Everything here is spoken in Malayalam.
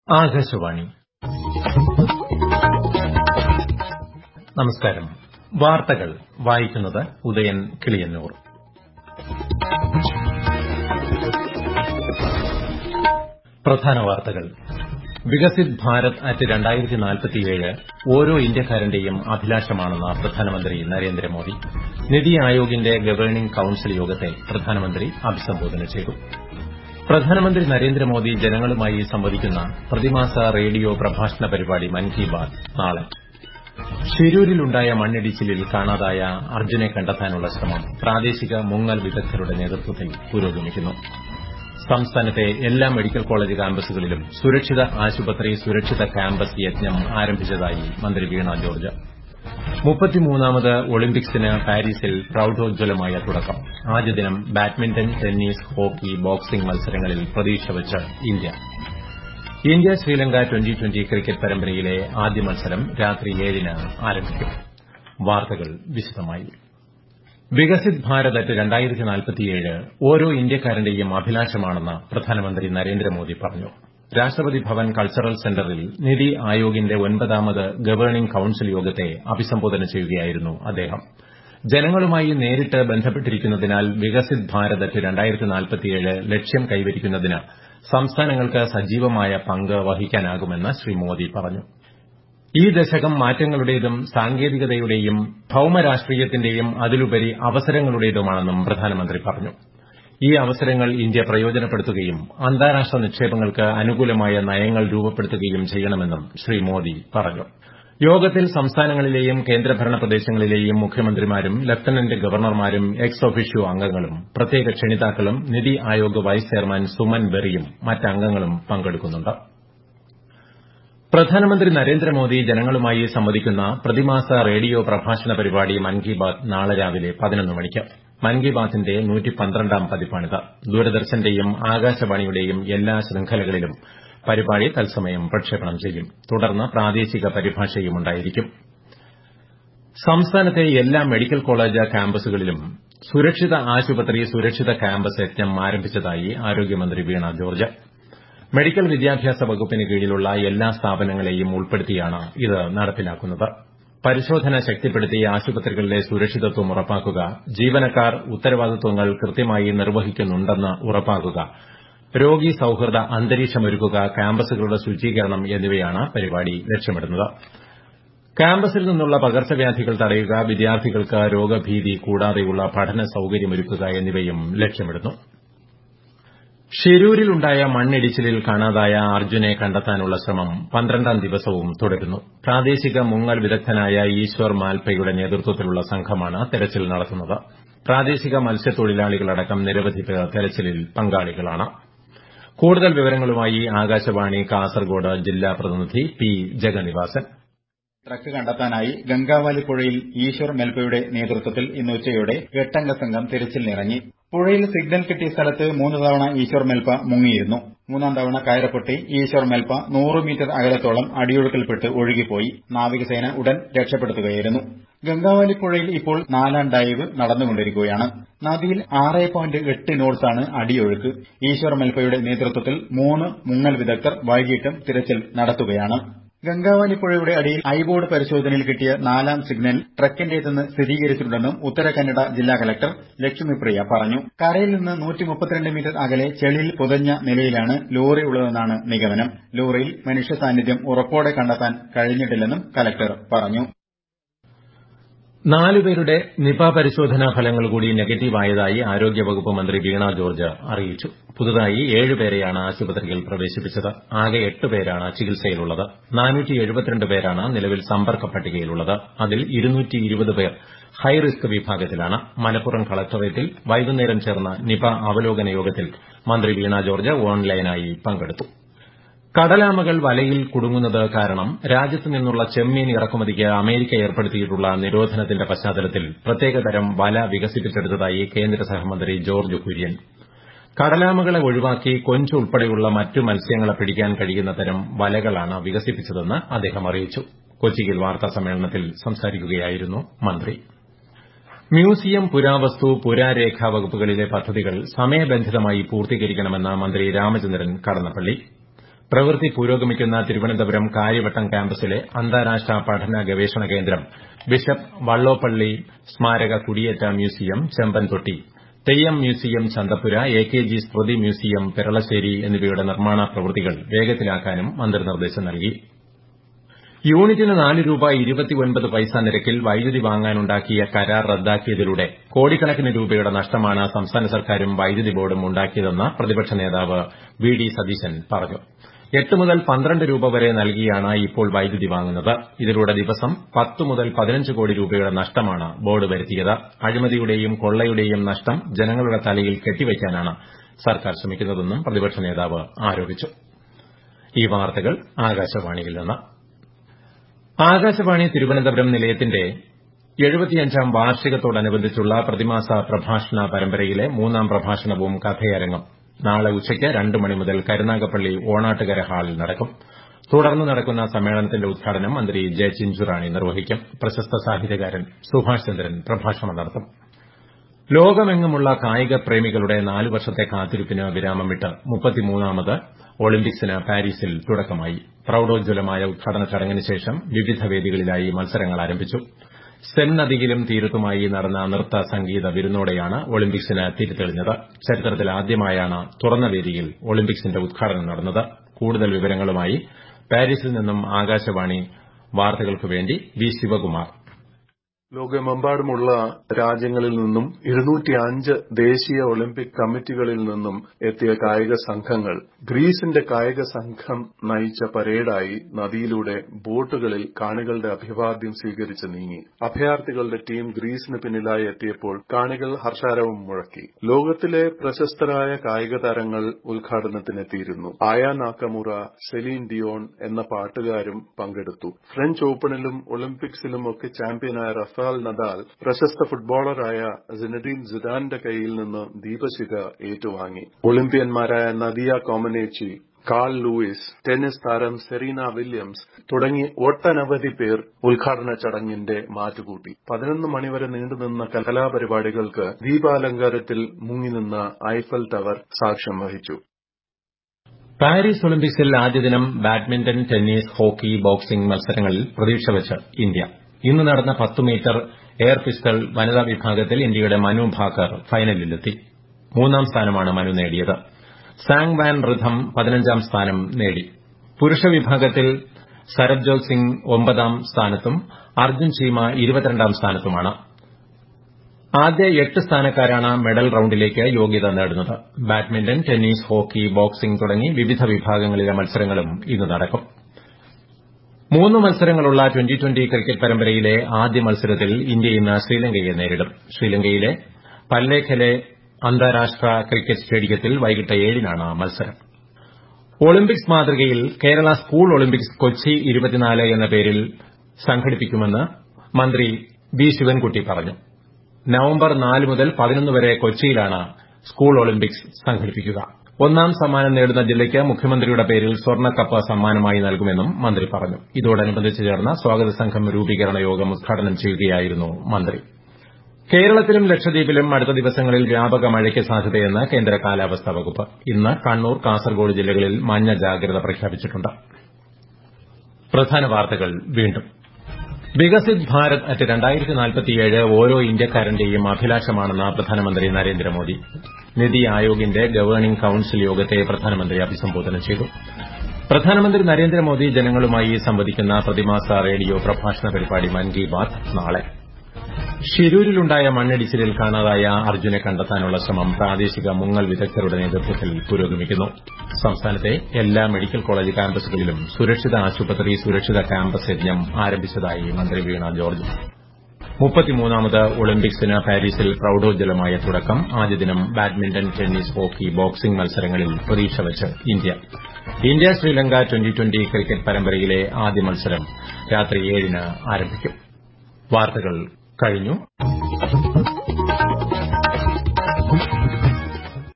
ആകാശവാണി നമസ്കാരം വാർത്തകൾ വായിക്കുന്നത് ഉദയൻ കിളിയന്നൂർ പ്രധാന വാർത്തകൾ വികസിത് ഭാരത് അറ്റ് ഓരോ ഇന്ത്യക്കാരന്റെയും അഭിലാഷമാണെന്ന് പ്രധാനമന്ത്രി നരേന്ദ്രമോദി നിതി ആയോഗിന്റെ ഗവേണിംഗ് കൌൺസിൽ യോഗത്തെ പ്രധാനമന്ത്രി അഭിസംബോധന ചെയ്തു പ്രധാനമന്ത്രി നരേന്ദ്രമോദി ജനങ്ങളുമായി സംവദിക്കുന്ന പ്രതിമാസ റേഡിയോ പ്രഭാഷണ പരിപാടി മൻ കി ബാത് നാളെ ഷിരൂരിലുണ്ടായ മണ്ണിടിച്ചിലിൽ കാണാതായ അർജുനെ കണ്ടെത്താനുള്ള ശ്രമം പ്രാദേശിക മുങ്ങൽ വിദഗ്ധരുടെ നേതൃത്വത്തിൽ പുരോഗമിക്കുന്നു സംസ്ഥാനത്തെ എല്ലാ മെഡിക്കൽ കോളേജ് ക്യാമ്പസുകളിലും സുരക്ഷിത ആശുപത്രി സുരക്ഷിത ക്യാമ്പസ് യജ്ഞം ആരംഭിച്ചതായി മന്ത്രി വീണ ജോർജ് മുപ്പത്തിമൂന്നാമത് ഒളിമ്പിക്സിന് പാരീസിൽ പ്രൌഢോജ്വലമായ തുടക്കം ആദ്യദിനം ബാഡ്മിന്റൺ ടെന്നീസ് ഹോക്കി ബോക്സിംഗ് മത്സരങ്ങളിൽ പ്രതീക്ഷ വച്ച് India India Sri Lanka twenty twenty cricket പരമ്പരയിലെ ആദ്യ മത്സരം രാത്രി ഏഴിന് ആരംഭിക്കും വാർത്തകൾ വിശദമായി വികസിത് ഭാരത് അറ്റ് ഓരോ ഇന്ത്യക്കാരന്റെയും അഭിലാഷമാണെന്ന് പ്രധാനമന്ത്രി നരേന്ദ്രമോദി പറഞ്ഞു രാഷ്ട്രപതി ഭവൻ കൾച്ചറൽ സെന്ററിൽ നിതി ആയോഗിന്റെ ഒൻപതാമത് ഗവേണിംഗ് കൌൺസിൽ യോഗത്തെ അഭിസംബോധന ചെയ്യുകയായിരുന്നു അദ്ദേഹം ജനങ്ങളുമായി നേരിട്ട് ബന്ധപ്പെട്ടിരിക്കുന്നതിനാൽ വികസിത് ഭാരത് അറ്റ് ലക്ഷ്യം കൈവരിക്കുന്നതിന് സംസ്ഥാനങ്ങൾക്ക് സജീവമായ പങ്ക് വഹിക്കാനാകുമെന്ന് ശ്രീ മോദി പറഞ്ഞു ഈ ദശകം മാറ്റങ്ങളുടേതും സാങ്കേതികതയുടെയും ഭൌമരാഷ്ട്രീയത്തിന്റെയും അതിലുപരി അവസരങ്ങളുടേതുമാണെന്നും പ്രധാനമന്ത്രി പറഞ്ഞു ഈ അവസരങ്ങൾ ഇന്ത്യ പ്രയോജനപ്പെടുത്തുകയും അന്താരാഷ്ട്ര നിക്ഷേപങ്ങൾക്ക് അനുകൂലമായ നയങ്ങൾ രൂപപ്പെടുത്തുകയും ചെയ്യണമെന്നും ശ്രീ മോദി പറഞ്ഞു യോഗത്തിൽ സംസ്ഥാനങ്ങളിലെയും കേന്ദ്രഭരണ പ്രദേശങ്ങളിലെയും മുഖ്യമന്ത്രിമാരും ലഫ്റ്റനന്റ് ഗവർണർമാരും എക്സ് ഒഫീഷ്യോ അംഗങ്ങളും പ്രത്യേക ക്ഷണിതാക്കളും നിതി ആയോഗ് വൈസ് ചെയർമാൻ സുമൻ ബെറിയും മറ്റംഗങ്ങളും പങ്കെടുക്കുന്നുണ്ട് പ്രധാനമന്ത്രി നരേന്ദ്രമോദി ജനങ്ങളുമായി സംവദിക്കുന്ന പ്രതിമാസ റേഡിയോ പ്രഭാഷണ പരിപാടി മൻ കി ബാത് നാളെ രാവിലെ പതിനൊന്ന് മണിക്ക് മൻ കി ബാത്തിന്റെ നൂറ്റിപ്പന്ത്രണ്ടാം പതിപ്പാണിത് ദൂരദർശന്റെയും ആകാശവാണിയുടെയും എല്ലാ ശൃംഖലകളിലും പരിപാടി തത്സമയം പ്രക്ഷേപണം ചെയ്യും തുടർന്ന് പ്രാദേശിക പരിഭാഷയും ഉണ്ടായിരിക്കും സംസ്ഥാനത്തെ എല്ലാ മെഡിക്കൽ കോളേജ് ക്യാമ്പസുകളിലും സുരക്ഷിത ആശുപത്രി സുരക്ഷിത ക്യാമ്പസ് യജ്ഞം ആരംഭിച്ചതായി ആരോഗ്യമന്ത്രി വീണ ജോർജ് മെഡിക്കൽ വിദ്യാഭ്യാസ വകുപ്പിന് കീഴിലുള്ള എല്ലാ സ്ഥാപനങ്ങളെയും ഉൾപ്പെടുത്തിയാണ് ഇത് നടപ്പിലാക്കുന്നത് പരിശോധന ശക്തിപ്പെടുത്തി ആശുപത്രികളിലെ സുരക്ഷിതത്വം ഉറപ്പാക്കുക ജീവനക്കാർ ഉത്തരവാദിത്വങ്ങൾ കൃത്യമായി നിർവഹിക്കുന്നുണ്ടെന്ന് ഉറപ്പാക്കുക രോഗി സൌഹൃദ അന്തരീക്ഷമൊരുക്കുക ക്യാമ്പസുകളുടെ ശുചീകരണം എന്നിവയാണ് പരിപാടി ലക്ഷ്യമിടുന്നത് ക്യാമ്പസിൽ നിന്നുള്ള പകർച്ചവ്യാധികൾ തടയുക വിദ്യാർത്ഥികൾക്ക് രോഗഭീതി കൂടാതെയുള്ള പഠന സൌകര്യമൊരുക്കുക എന്നിവയും ലക്ഷ്യമിടുന്നു ഷിരൂരിലുണ്ടായ മണ്ണിടിച്ചിലിൽ കാണാതായ അർജുനെ കണ്ടെത്താനുള്ള ശ്രമം പന്ത്രണ്ടാം ദിവസവും തുടരുന്നു പ്രാദേശിക മുങ്ങൽ വിദഗ്ധനായ ഈശ്വർ മാൽപയുടെ നേതൃത്വത്തിലുള്ള സംഘമാണ് തെരച്ചിൽ നടത്തുന്നത് പ്രാദേശിക മത്സ്യത്തൊഴിലാളികളടക്കം നിരവധി പേർ തെരച്ചിലിൽ പങ്കാളികളാണ് കൂടുതൽ വിവരങ്ങളുമായി ആകാശവാണി കാസർഗോഡ് ജില്ലാ പ്രതിനിധി പി ജഗന്നിവാസൻ ട്രക്ക് കണ്ടെത്താനായി ഗംഗാവാലി പുഴയിൽ ഈശ്വർ മെൽപ്പയുടെ നേതൃത്വത്തിൽ ഇന്ന് ഉച്ചയോടെ എട്ടംഗ സംഘം തിരച്ചിലിനിറങ്ങി പുഴയിൽ സിഗ്നൽ കിട്ടിയ സ്ഥലത്ത് മൂന്ന് തവണ ഈശ്വർ മെൽപ്പ മുങ്ങിയിരുന്നു മൂന്നാം തവണ കയറപ്പൊട്ടി ഈശ്വർ മെൽപ്പ നൂറ് മീറ്റർ അകലത്തോളം അടിയൊഴുക്കിൽപ്പെട്ട് ഒഴുകിപ്പോയി നാവികസേന ഉടൻ രക്ഷപ്പെടുത്തുകയായിരുന്നു ഗംഗാവാലി പുഴയിൽ ഇപ്പോൾ നാലാം ഡൈവ് നടന്നുകൊണ്ടിരിക്കുകയാണ് നദിയിൽ ആറ് പോയിന്റ് എട്ട് നോട്ട്സാണ് അടിയൊഴുക്ക് ഈശ്വർ മെൽപ്പയുടെ നേതൃത്വത്തിൽ മൂന്ന് മുങ്ങൽ വിദഗ്ധർ വൈകിട്ടും തിരച്ചിൽ നടത്തുകയാണ് ഗംഗാവാലി പുഴയുടെ അടിയിൽ ഐബോർഡ് പരിശോധനയിൽ കിട്ടിയ നാലാം സിഗ്നൽ ട്രക്കിന്റേതെന്ന് സ്ഥിരീകരിച്ചിട്ടുണ്ടെന്നും ഉത്തര കന്നഡ ജില്ലാ കലക്ടർ ലക്ഷ്മിപ്രിയ പറഞ്ഞു കരയിൽ നിന്ന് മീറ്റർ അകലെ ചെളിയിൽ പുതഞ്ഞ നിലയിലാണ് ലോറി ഉള്ളതെന്നാണ് നിഗമനം ലോറിയിൽ മനുഷ്യ സാന്നിധ്യം ഉറപ്പോടെ കണ്ടെത്താൻ കഴിഞ്ഞിട്ടില്ലെന്നും കലക്ടർ പറഞ്ഞു നാലുപേരുടെ നിപ പരിശോധനാ ഫലങ്ങൾ കൂടി നെഗറ്റീവായതായി ആരോഗ്യവകുപ്പ് മന്ത്രി വീണ ജോർജ് അറിയിച്ചു പുതുതായി ഏഴുപേരെയാണ് ആശുപത്രിയിൽ പ്രവേശിപ്പിച്ചത് ആകെ എട്ട് പേരാണ് ചികിത്സയിലുള്ളത് പേരാണ് നിലവിൽ സമ്പർക്ക പട്ടികയിലുള്ളത് അതിൽ പേർ ഹൈറിസ്ക് വിഭാഗത്തിലാണ് മലപ്പുറം കളക്ടറേറ്റിൽ വൈകുന്നേരം ചേർന്ന നിപ അവലോകന യോഗത്തിൽ മന്ത്രി വീണ ജോർജ് ഓൺലൈനായി പങ്കെടുത്തു കടലാമകൾ വലയിൽ കുടുങ്ങുന്നത് കാരണം രാജ്യത്ത് നിന്നുള്ള ചെമ്മീൻ ഇറക്കുമതിക്ക് അമേരിക്ക ഏർപ്പെടുത്തിയിട്ടുള്ള നിരോധനത്തിന്റെ പശ്ചാത്തലത്തിൽ പ്രത്യേകതരം വല വികസിപ്പിച്ചെടുത്തതായി കേന്ദ്ര സഹമന്ത്രി ജോർജ് കുര്യൻ കടലാമകളെ ഒഴിവാക്കി കൊഞ്ച് ഉൾപ്പെടെയുള്ള മറ്റു മത്സ്യങ്ങളെ പിടിക്കാൻ കഴിയുന്ന തരം വലകളാണ് വികസിപ്പിച്ചതെന്ന് അദ്ദേഹം അറിയിച്ചു കൊച്ചിയിൽ വാർത്താ സമ്മേളനത്തിൽ സംസാരിക്കുകയായിരുന്നു മന്ത്രി മ്യൂസിയം പുരാവസ്തു പുരാരേഖ വകുപ്പുകളിലെ പദ്ധതികൾ സമയബന്ധിതമായി പൂർത്തീകരിക്കണമെന്ന് മന്ത്രി രാമചന്ദ്രൻ കടന്നപ്പള്ളി പ്രവൃത്തി പുരോഗമിക്കുന്ന തിരുവനന്തപുരം കാര്യവട്ടം ക്യാമ്പസിലെ അന്താരാഷ്ട്ര പഠന ഗവേഷണ കേന്ദ്രം ബിഷപ്പ് വള്ളോപ്പള്ളി സ്മാരക കുടിയേറ്റ museum Chembanthotty theyyam museum Chanthappura A K G സ്മൃതി മ്യൂസിയം പെരളശ്ശേരി എന്നിവയുടെ നിർമ്മാണ പ്രവൃത്തികൾ വേഗത്തിലാക്കാനും മന്ത്രി നിർദ്ദേശം നൽകി യൂണിറ്റിന് നാല് രൂപ ഇരുപത്തിയൊൻപത് പൈസ നിരക്കിൽ വൈദ്യുതി വാങ്ങാനുണ്ടാക്കിയ കരാർ റദ്ദാക്കിയതിലൂടെ കോടിക്കണക്കിന് രൂപയുടെ നഷ്ടമാണ് സംസ്ഥാന സർക്കാരും വൈദ്യുതി ബോർഡും ഉണ്ടാക്കിയതെന്ന് പ്രതിപക്ഷ നേതാവ് വി ഡി സതീശൻ പറഞ്ഞു എട്ട് മുതൽ പന്ത്രണ്ട് രൂപ വരെ നൽകിയാണ് ഇപ്പോൾ വൈദ്യുതി വാങ്ങുന്നത് ഇതിലൂടെ ദിവസം പത്ത് മുതൽ പതിനഞ്ച് കോടി രൂപയുടെ നഷ്ടമാണ് ബോർഡ് വരുത്തിയത് അഴിമതിയുടെയും കൊള്ളയുടെയും നഷ്ടം ജനങ്ങളുടെ തലയിൽ കെട്ടിവയ്ക്കാനാണ് സർക്കാർ ശ്രമിക്കുന്നതെന്നും പ്രതിപക്ഷ നേതാവ് ആരോപിച്ചു ഈ വാർത്തകൾ ആകാശവാണിയിൽ നിന്ന് ആകാശവാണി തിരുവനന്തപുരം നിലയത്തിന്റെ എഴുപത്തിയഞ്ചാം വാർഷികത്തോടനുബന്ധിച്ചുള്ള പ്രതിമാസ പ്രഭാഷണ പരമ്പരയിലെ മൂന്നാം പ്രഭാഷണവും കഥയരങ്ങും നാളെ ഉച്ചയ്ക്ക് രണ്ട് മണി മുതൽ കരുനാഗപ്പള്ളി ഓണാട്ടുകര ഹാളിൽ നടക്കും തുടർന്ന് നടക്കുന്ന സമ്മേളനത്തിന്റെ ഉദ്ഘാടനം മന്ത്രി ജെ ചിഞ്ചുറാണി നിർവഹിക്കും പ്രശസ്ത സാഹിത്യകാരൻ സുഭാഷ് ചന്ദ്രൻ പ്രഭാഷണം നടത്തും ലോകമെങ്ങുമുള്ള കായിക പ്രേമികളുടെ നാല് വർഷത്തെ കാത്തിരിപ്പിന് വിരാമം വിട്ട് മുപ്പത്തിമൂന്നാമത് ഒളിമ്പിക്സിന് പാരീസിൽ തുടക്കമായി പ്രൌഢോജ്വലമായ ഉദ്ഘാടന ചടങ്ങിന് ശേഷം വിവിധ വേദികളിലായി മത്സരങ്ങൾ ആരംഭിച്ചു സെൻ നദിയിലും തീരത്തുമായി നടന്ന നൃത്ത സംഗീത വിരുന്നോടെയാണ് ഒളിമ്പിക്സിന് തിരിതെളിഞ്ഞത് ചരിത്രത്തിൽ ആദ്യമായാണ് തുറന്ന വേദിയിൽ ഒളിമ്പിക്സിന്റെ ഉദ്ഘാടനം നടന്നത് കൂടുതൽ വിവരങ്ങളുമായി പാരീസിൽ നിന്നും ആകാശവാണി വാർത്തകൾക്കുവേണ്ടി വി ശിവകുമാർ ലോകമെമ്പാടുമുള്ള രാജ്യങ്ങളിൽ നിന്നും ഇരുന്നൂറ്റിയഞ്ച് ദേശീയ ഒളിമ്പിക് കമ്മിറ്റികളിൽ നിന്നും എത്തിയ കായിക സംഘങ്ങൾ ഗ്രീസിന്റെ കായിക സംഘം നയിച്ച പരേഡായി നദിയിലൂടെ ബോട്ടുകളിൽ കാണികളുടെ അഭിവാദ്യം സ്വീകരിച്ച് നീങ്ങി അഭയാർത്ഥികളുടെ ടീം ഗ്രീസിന് പിന്നിലായി എത്തിയപ്പോൾ കാണികൾ ഹർഷാരവം മുഴക്കി ലോകത്തിലെ പ്രശസ്തരായ കായിക താരങ്ങൾ ഉദ്ഘാടനത്തിനെത്തിയിരുന്നു ആയ നാക്കമുറ സെലീൻ ഡിയോൺ എന്ന പാട്ടുകാരും പങ്കെടുത്തു ഫ്രഞ്ച് ഓപ്പണിലും ഒളിമ്പിക്സിലുമൊക്കെ ചാമ്പ്യനായ റഫാൽ നദാൽ പ്രശസ്ത ഫുട്ബോളറായ സിനഡീൻ സിദാന്റെ കയ്യിൽ നിന്ന് ദീപശിഖ ഏറ്റുവാങ്ങി ഒളിമ്പ്യന്മാരായ Nadia Comaneci Carl Lewis tennis താരം സെറീന വില്യംസ് തുടങ്ങി ഒട്ടനവധി പേർ ഉദ്ഘാടന ചടങ്ങിന്റെ മാറ്റുകൂട്ടി പതിനൊന്ന് മണിവരെ നീണ്ടുനിന്ന കലാപരിപാടികൾക്ക് ദീപാലങ്കാരത്തിൽ മുങ്ങിനിന്ന ഐഫൽ ടവർ സാക്ഷ്യം വഹിച്ചു പാരീസ് ഒളിമ്പിക്സിൽ ആദ്യ ദിനം ബാഡ്മിന്റൺ ടെന്നീസ് ഹോക്കി ബോക്സിംഗ് മത്സരങ്ങളിൽ പ്രതീക്ഷ വെച്ച് ഇന്ത്യ ഇന്ന് നടന്ന പത്ത് മീറ്റർ എയർ പിസ്റ്റൾ വനിതാ വിഭാഗത്തിൽ ഇന്ത്യയുടെ മനു ഭാക്കർ ഫൈനലിലെത്തി മൂന്നാം സ്ഥാനമാണ് മനു നേടിയത് സാങ് വാൻ റിഥം പതിനഞ്ചാം സ്ഥാനം നേടി പുരുഷ വിഭാഗത്തിൽ സരബ്ജോത് സിംഗ് ഒമ്പതാം സ്ഥാനത്തും അർജുൻ ചീമ ഇരുപത്തിരണ്ടാം സ്ഥാനത്തുമാണ് ആദ്യ എട്ട് സ്ഥാനക്കാരാണ് മെഡൽ റൌണ്ടിലേക്ക് യോഗ്യത നേടുന്നത് ബാഡ്മിന്റൺ ടെന്നീസ് ഹോക്കി ബോക്സിംഗ് തുടങ്ങി വിവിധ വിഭാഗങ്ങളിലെ മത്സരങ്ങളും ഇന്ന് നടക്കും മൂന്ന് മത്സരങ്ങളുള്ള ട്വന്റി ട്വന്റി ക്രിക്കറ്റ് പരമ്പരയിലെ ആദ്യ മത്സരത്തിൽ ഇന്ത്യ ഇന്ന് ശ്രീലങ്കയെ നേരിടും ശ്രീലങ്കയിലെ പല്ലേഖലെ അന്താരാഷ്ട്ര ക്രിക്കറ്റ് സ്റ്റേഡിയത്തിൽ വൈകിട്ട് ഏഴിനാണ് മത്സരം ഒളിമ്പിക്സ് മാതൃകയിൽ കേരള സ്കൂൾ ഒളിമ്പിക്സ് കൊച്ചി ഇരുപത്തിനാല് എന്ന പേരിൽ സംഘടിപ്പിക്കുമെന്ന് മന്ത്രി വി ശിവൻകുട്ടി പറഞ്ഞു നവംബർ നാല് മുതൽ പതിനൊന്ന് വരെ കൊച്ചിയിലാണ് സ്കൂൾ ഒളിമ്പിക്സ് സംഘടിപ്പിക്കുക ഒന്നാം സമ്മാനം നേടുന്ന ജില്ലയ്ക്ക് മുഖ്യമന്ത്രിയുടെ പേരിൽ സ്വർണ്ണക്കപ്പ് സമ്മാനമായി നൽകുമെന്നും മന്ത്രി പറഞ്ഞു ഇതോടനുബന്ധിച്ച് ചേർന്ന സ്വാഗത സംഘം രൂപീകരണ യോഗം ഉദ്ഘാടനം ചെയ്യുകയായിരുന്നു മന്ത്രി കേരളത്തിലും ലക്ഷദ്വീപിലും അടുത്ത ദിവസങ്ങളിൽ വ്യാപക മഴയ്ക്ക് സാധ്യതയെന്ന് കേന്ദ്ര കാലാവസ്ഥാ വകുപ്പ് ഇന്ന് കണ്ണൂർ കാസർഗോഡ് ജില്ലകളിൽ മഞ്ഞ ജാഗ്രത പ്രഖ്യാപിച്ചിട്ടുണ്ട് പ്രധാന വാർത്തകൾ വീണ്ടും വികസിത് ഭാരത് അറ്റ് രണ്ടായിരത്തി നാൽപ്പത്തിയേഴ് ഓരോ ഇന്ത്യക്കാരന്റെയും അഭിലാഷമാണെന്ന് പ്രധാനമന്ത്രി നരേന്ദ്രമോദി നിതി ആയോഗിന്റെ ഗവേണിംഗ് കൌൺസിൽ യോഗത്തെ പ്രധാനമന്ത്രി അഭിസംബോധന ചെയ്തു പ്രധാനമന്ത്രി നരേന്ദ്രമോദി ജനങ്ങളുമായി സംവദിക്കുന്ന പ്രതിമാസ റേഡിയോ പ്രഭാഷണ പരിപാടി മൻ കി ബാത് നാളെ ഷിരൂരിലുണ്ടായ മണ്ണിടിച്ചിലിൽ കാണാതായ അർജുനെ കണ്ടെത്താനുള്ള ശ്രമം പ്രാദേശിക മുങ്ങൽ വിദഗ്ധരുടെ നേതൃത്വത്തിൽ പുരോഗമിക്കുന്നു സംസ്ഥാനത്തെ എല്ലാ മെഡിക്കൽ കോളേജ് ക്യാമ്പസുകളിലും സുരക്ഷിത ആശുപത്രി സുരക്ഷിത ക്യാമ്പസ് യജ്ഞം ആരംഭിച്ചതായി മന്ത്രി വീണ ജോർജ് മുപ്പത്തിമൂന്നാമത് ഒളിമ്പിക്സിന് പാരീസിൽ പ്രൌഢോജ്വലമായ തുടക്കം ആദ്യ ദിനം ബാഡ്മിന്റൺ ടെന്നീസ് ഹോക്കി ബോക്സിംഗ് മത്സരങ്ങളിൽ പ്രതീക്ഷ വച്ച് India India Sri Lanka twenty twenty cricket പരമ്പരയിലെ ആദ്യ മത്സരം രാത്രി ഏഴിന് ആരംഭിക്കും വാർത്തകൾ കഴിഞ്ഞു